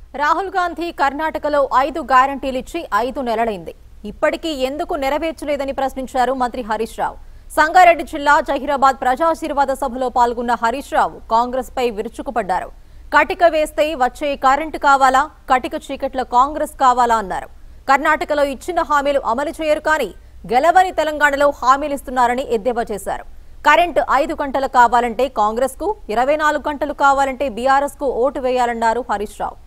రాహుల్ గాంధీ కర్ణాటకలో ఐదు గ్యారంటీలు ఇచ్చి ఐదు నెలలైంది ఇప్పటికీ ఎందుకు నెరవేర్చలేదని ప్రశ్నించారు మంత్రి హరీష్ రావు సంగారెడ్డి జిల్లా జహీరాబాద్ ప్రజాశీర్వాద సభలో పాల్గొన్న హరీష్ రావు కాంగ్రెస్ పై విరుచుకుపడ్డారు కటిక వేస్తే వచ్చే కరెంటు కావాలా కటిక చీకట్ల కాంగ్రెస్ కావాలా అన్నారు కర్ణాటకలో ఇచ్చిన హామీలు అమలు చేయరు కానీ గెలవని తెలంగాణలో హామీలిస్తున్నారని ఎద్దేవా చేశారు కరెంటు ఐదు గంటలు కావాలంటే కాంగ్రెస్ కు ఇరవై నాలుగు గంటలు కావాలంటే బీఆర్ఎస్ కు ఓటు వేయాలన్నారు హరీష్ రావు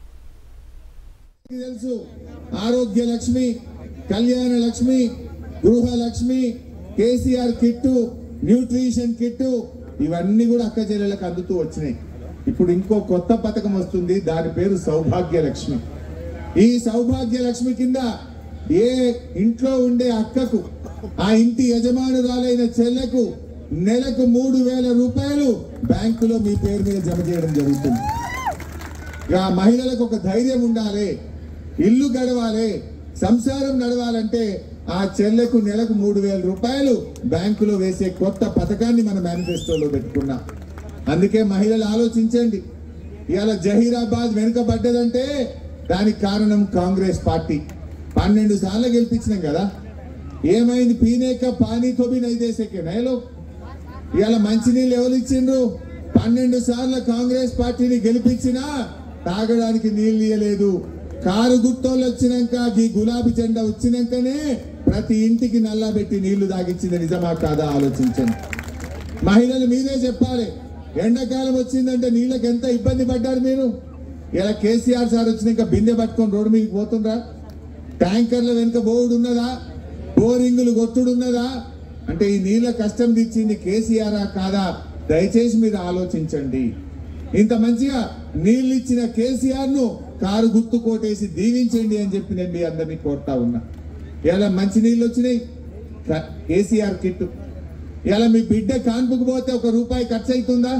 మీకు తెలుసు ఆరోగ్య Lakshmi Kalyana Lakshmi Gruha Lakshmi KCR kit nutrition kit ఇవన్నీ కూడా అక్క చెల్లెలకు అందుతూ వచ్చినాయి ఇప్పుడు ఇంకో కొత్త పథకం వస్తుంది దాని పేరు సౌభాగ్య లక్ష్మి ఈ సౌభాగ్య లక్ష్మి కింద ఏ ఇంట్లో ఉండే అక్కకు ఆ ఇంటి యజమానురాలైన చెల్లెకు నెలకు మూడు వేల రూపాయలు బ్యాంకులో మీ పేరు మీద జమ చేయడం జరుగుతుంది ఇక ఆ మహిళలకు ఒక ధైర్యం ఉండాలి ఇల్లు గడవాలి సంసారం నడవాలంటే ఆ చెల్లెకు నెలకు మూడు వేల రూపాయలు బ్యాంకులో వేసే కొత్త పథకాన్ని మన మేనిఫెస్టోలో పెట్టుకున్నాం అందుకే మహిళలు ఆలోచించండి ఇవాళ జహీరాబాద్ వెనుకబడ్డదంటే దానికి కారణం కాంగ్రెస్ పార్టీ పన్నెండు సార్లు గెలిపించినాం కదా ఏమైంది పీనేక పానీ తోబి నైదేశకే నయలో ఇవాళ మంచినీళ్ళు ఎవరు ఇచ్చిండ్రు పన్నెండు సార్లు కాంగ్రెస్ పార్టీని గెలిపించినా తాగడానికి నీళ్ళు ఇయ్యలేదు కారు గుట్టోళ్ళు వచ్చినాక ఈ గులాబీ జెండా వచ్చినాకనే ప్రతి ఇంటికి నల్లబెట్టి నీళ్లు తాగిచ్చింది నిజమా కాదా ఆలోచించండి మహిళలు మీరే చెప్పాలి ఎండాకాలం వచ్చిందంటే నీళ్ళకి ఎంత ఇబ్బంది పడ్డారు మీరు ఇలా కేసీఆర్ సార్ వచ్చినాక బిందె పట్టుకొని రోడ్డు మీదకి పోతుండ్రా ట్యాంకర్ల వెనుక బోర్డు ఉన్నదా బోరింగులు కొట్టుడు ఉన్నదా అంటే ఈ నీళ్ళ కష్టం తెచ్చింది కేసీఆర్ కాదా దయచేసి మీరు ఆలోచించండి ఇంత మంచిగా నీళ్ళు ఇచ్చిన కేసీఆర్ ను కారు గుర్తు కోటేసి దీవించండి అని చెప్పి నేను మీ అందరినీ కోరుతా ఉన్నా ఇలా మంచి నీళ్ళు వచ్చినాయి క- కేసీఆర్ కిట్టు ఇలా మీ బిడ్డ కాన్పుకు పోతే ఒక రూపాయి ఖర్చు అవుతుందా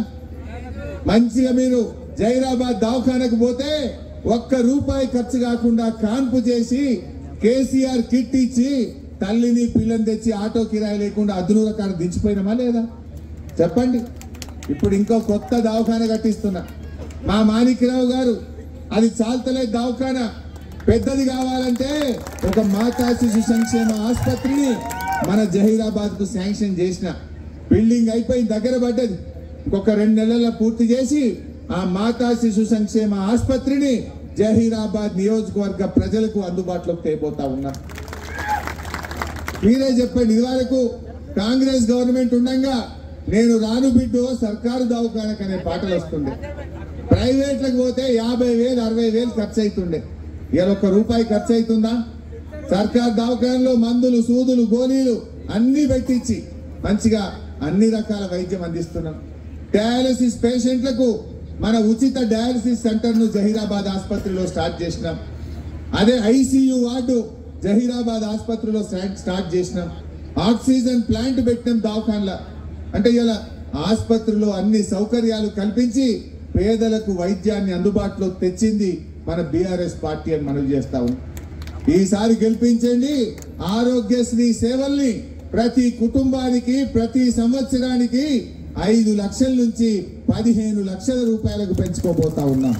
మంచిగా మీరు జైరాబాద్ దవాఖానకు పోతే ఒక్క రూపాయి ఖర్చు కాకుండా కాన్పు చేసి కేసీఆర్ కిట్ ఇచ్చి తల్లిని పిల్లని తెచ్చి ఆటో కిరాయి లేకుండా అదునూర కాడ దించిపోయినామా లేదా చెప్పండి ఇప్పుడు ఇంకో కొత్త దవాఖాన కట్టిస్తున్నా మా మాణిక్యరావు గారు అది చాలతలే దవాఖాన పెద్దది కావాలంటే ఒక మాతా శిశు సంక్షేమ ఆసుపత్రిని మన జహీరాబాద్ కు శాంక్షన్ చేసిన బిల్డింగ్ అయిపోయి దగ్గర పడ్డది ఇంకొక రెండు నెలల్లో పూర్తి చేసి ఆ మాతా శిశు సంక్షేమ ఆసుపత్రిని జహీరాబాద్ నియోజకవర్గ ప్రజలకు అందుబాటులోకి తేబోతా ఉన్నా మీరే చెప్పండి ఇదివరకు కాంగ్రెస్ గవర్నమెంట్ ఉండగా నేను రాను బిడ్డు సర్కారు దవాఖానకు అనే పాటలు వస్తుండే ప్రైవేట్లకు పోతే యాభై వేలు అరవై వేలు ఖర్చు అవుతుండే ఇలా ఒక్క రూపాయి ఖర్చు అవుతుందా సర్కార్ దవాఖానలో మందులు సూదులు గోళీలు అన్ని పెట్టించి మంచిగా అన్ని రకాల వైద్యం అందిస్తున్నాం డయాలసిస్ పేషెంట్లకు మన ఉచిత డయాలసిస్ సెంటర్ ను జహీరాబాద్ ఆసుపత్రిలో స్టార్ట్ చేసినాం అదే ఐసీయూ వార్డు జహీరాబాద్ ఆసుపత్రిలో స్టార్ట్ స్టార్ట్ చేసినాం ఆక్సిజన్ ప్లాంట్ పెట్టినాం దవాఖాన్ల అంటే ఇలా ఆసుపత్రిలో అన్ని సౌకర్యాలు కల్పించి పేదలకు వైద్యాన్ని అందుబాటులో తెచ్చింది మన బీఆర్ఎస్ పార్టీ అని మనం చేస్తా ఉన్నాం ఈసారి గెలిపించండి ఆరోగ్యశ్రీ సేవల్ని ప్రతి కుటుంబానికి ప్రతి సంవత్సరానికి ఐదు లక్షల నుంచి పదిహేను లక్షల రూపాయలకు పెంచుకోబోతా ఉన్నాం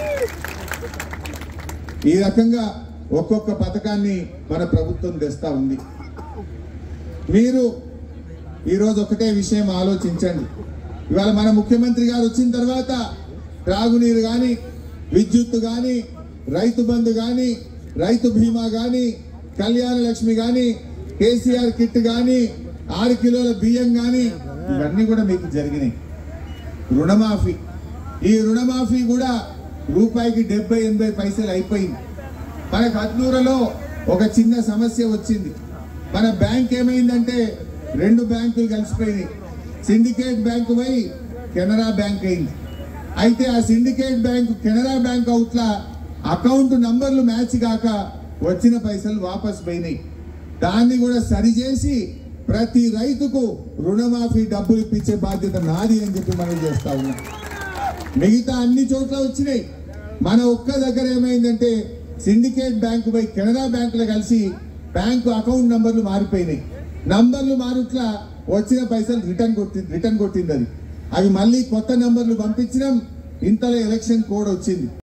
ఈ రకంగా ఒక్కొక్క పథకాన్ని మన ప్రభుత్వం తెస్తా ఉంది మీరు ఈరోజు ఒకటే విషయం ఆలోచించండి ఇవాళ మన ముఖ్యమంత్రి గారు వచ్చిన తర్వాత త్రాగునీరు కానీ విద్యుత్ కానీ రైతు బంధు కానీ రైతు బీమా కానీ కళ్యాణ లక్ష్మి కానీ కేసీఆర్ కిట్ కానీ ఆరు కిలోల బియ్యం కానీ ఇవన్నీ కూడా మీకు జరిగినాయి రుణమాఫీ ఈ రుణమాఫీ కూడా రూపాయికి డెబ్బై ఎనభై పైసలు అయిపోయింది మన కత్నూరులో ఒక చిన్న సమస్య వచ్చింది మన బ్యాంక్ ఏమైందంటే రెండు బ్యాంకులు కలిసిపోయినాయి సిండికేట్ బ్యాంకు పోయి కెనరా బ్యాంక్ అయింది అయితే ఆ సిండికేట్ బ్యాంక్ కెనరా బ్యాంక్ అవుట్ల అకౌంట్ నంబర్లు మ్యాచ్ కాక వచ్చిన పైసలు వాపస్ పోయినాయి దాన్ని కూడా సరిచేసి ప్రతి రైతుకు రుణమాఫీ డబ్బులు ఇప్పించే బాధ్యత నాది అని చెప్పి మనం చేస్తా ఉన్నాం మిగతా అన్ని చోట్ల వచ్చినాయి మన ఒక్క దగ్గర ఏమైందంటే సిండికేట్ బ్యాంకు పై కెనరా బ్యాంకులో కలిసి బ్యాంకు అకౌంట్ నంబర్లు మారిపోయినాయి నంబర్లు మారుట్ల వచ్చిన పైసలు రిటర్న్ కొట్టి రిటర్న్ కొట్టింది అది అవి మళ్ళీ కొత్త నంబర్లు పంపించినాం ఇంతలో ఎలక్షన్ కోడ్ వచ్చింది